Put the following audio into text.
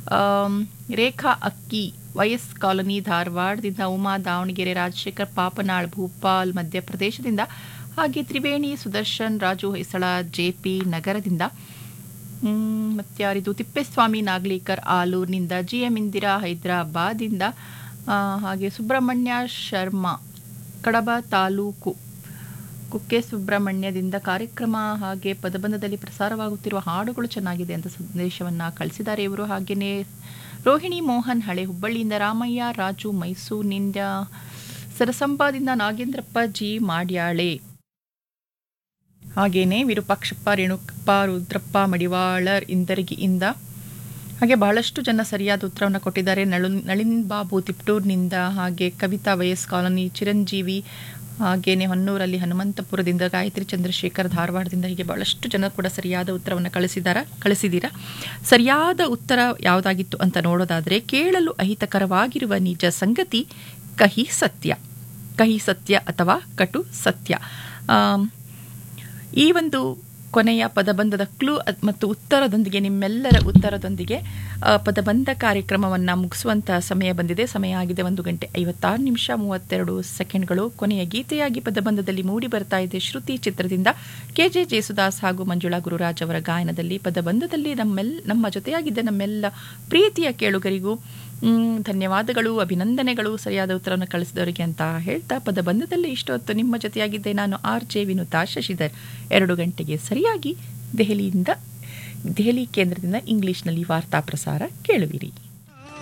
am, Rekha Akki YS colony ಧಾರವಾಡದಿಂದ ಉಮಾ ದಾವಣಗೆರೆ ರಾಜಶೇಖರ್ ಪಾಪನಾಳ್ ಭೂಪಾಲ್ ಮಧ್ಯಪ್ರದೇಶದಿಂದ ಹಾಗೆ ತ್ರಿವೇಣಿ ಸುದರ್ಶನ್ ರಾಜು ಹೊಯ್ಸಳ ಜೆಪಿ ನಗರದಿಂದ ಮ್, ಮತ್ಯಾರಿದು ತಿಪ್ಪೇಸ್ವಾಮಿ ನಾಗ್ಲೀಕರ್ ಆಲೂರಿನಿಂದ ಜಿ ಎಂ ಇಂದಿರಾ ಹೈದರಾಬಾದಿಂದ ಆ, ಹಾಗೆ ಸುಬ್ರಹ್ಮಣ್ಯ ಶರ್ಮಾ ಕಡಬ ತಾಲೂಕು ಕುಕ್ಕೆ ಸುಬ್ರಹ್ಮಣ್ಯದಿಂದ ಕಾರ್ಯಕ್ರಮ ಹಾಗೆ ಪದಬಂಧದಲ್ಲಿ ಪ್ರಸಾರವಾಗುತ್ತಿರುವ ಹಾಡುಗಳು ಚೆನ್ನಾಗಿದೆ ಅಂತ ಸಂದೇಶವನ್ನು ಕಳಿಸಿದ್ದಾರೆ ಇವರು ಹಾಗೆಯೇ ರೋಹಿಣಿ ಮೋಹನ್ ಹಳೆ ಹುಬ್ಬಳ್ಳಿಯಿಂದ ರಾಮಯ್ಯ ರಾಜು ಮೈಸೂರಿನಿಂದ ಸರಸಂಬಾದಿಂದ ನಾಗೇಂದ್ರಪ್ಪ ಜಿ ಮಾಡ್ಯಾಳೆ ಹಾಗೇನೆ ವಿರೂಪಾಕ್ಷಪ್ಪ ರೇಣುಕಪ್ಪ ರುದ್ರಪ್ಪ ಮಡಿವಾಳರ್ ಇಂದರ್ಗಿಯಿಂದ ಹಾಗೆ ಬಹಳಷ್ಟು ಜನ ಸರಿಯಾದ ಉತ್ತರವನ್ನು ಕೊಟ್ಟಿದ್ದಾರೆ ನಳು ನಳಿನ್ ಬಾಬು ತಿಪ್ಟೂರ್ನಿಂದ ಹಾಗೆ ಕವಿತಾ ವೈಎಸ್ ಕಾಲೋನಿ ಚಿರಂಜೀವಿ ಹಾಗೇನೆ ಹೊನ್ನೂರಲ್ಲಿ ಹನುಮಂತಪುರದಿಂದ ಗಾಯತ್ರಿ ಚಂದ್ರಶೇಖರ್ ಧಾರವಾಡದಿಂದ ಹೀಗೆ ಬಹಳಷ್ಟು ಜನ ಕೂಡ ಸರಿಯಾದ ಉತ್ತರವನ್ನು ಕಳಿಸಿದಾರ ಕಳಿಸಿದ್ದೀರಾ ಸರಿಯಾದ ಉತ್ತರ ಯಾವುದಾಗಿತ್ತು ಅಂತ ನೋಡೋದಾದರೆ ಕೇಳಲು ಅಹಿತಕರವಾಗಿರುವ ನಿಜ ಸಂಗತಿ ಕಹಿ ಸತ್ಯ ಕಹಿ ಸತ್ಯ ಅಥವಾ ಕಟು ಸತ್ಯ ಆಮ್, ಈ ಒಂದು ಕೊನೆಯ ಪದಬಂಧದ ಕ್ಲೂ ಅದ್- ಮತ್ತು ಉತ್ತರದೊಂದಿಗೆ ನಿಮ್ಮೆಲ್ಲರ ಉತ್ತರದೊಂದಿಗೆ ಆ, ಪದಬಂಧ ಕಾರ್ಯಕ್ರಮವನ್ನು ಮುಗಿಸುವಂಥ ಸಮಯ ಬಂದಿದೆ ಸಮಯ ಆಗಿದೆ ಒಂದು ಗಂಟೆ ಐವತ್ತಾರು ನಿಮಿಷ ಮೂವತ್ತೆರಡು ಸೆಕೆಂಡ್ಗಳು ಕೊನೆಯ ಗೀತೆಯಾಗಿ ಪದಬಂಧದಲ್ಲಿ ಮೂಡಿ ಬರ್ತಾ ಇದೆ ಶ್ರುತಿ ಚಿತ್ರದಿಂದ ಕೆ ಜೆ ಜೇಸುದಾಸ್ ಹಾಗೂ ಮಂಜುಳಾ ಗುರುರಾಜ್ ಅವರ ಗಾಯನದಲ್ಲಿ ಪದಬಂಧದಲ್ಲಿ ನಮ್ಮೆಲ್ ನಮ್ಮ ಜೊತೆಯಾಗಿದ್ದ ನಮ್ಮೆಲ್ಲ ಪ್ರೀತಿಯ ಕೇಳುಗರಿಗೂ ಮ್, ಧನ್ಯವಾದಗಳು ಅಭಿನಂದನೆಗಳು ಸರಿಯಾದ ಉತ್ತರವನ್ನು ಕಳಿಸಿದವರಿಗೆ ಅಂತ ಹೇಳ್ತಾ ಪದಬಂಧದಲ್ಲಿ ಇಷ್ಟೊತ್ತು ನಿಮ್ಮ ಜೊತೆಯಾಗಿದ್ದೆ ನಾನು ಆರ್ ಜೆ ವಿನುತಾ ಶಶಿಧರ್ ಎರಡು ಗಂಟೆಗೆ ಸರಿಯಾಗಿ ದೆಹಲಿಯಿಂದ ದೆಹಲಿ ಕೇಂದ್ರದಿಂದ ಇಂಗ್ಲಿಷ್ನಲ್ಲಿ ವಾರ್ತಾ ಪ್ರಸಾರ ಕೇಳುವಿರಿ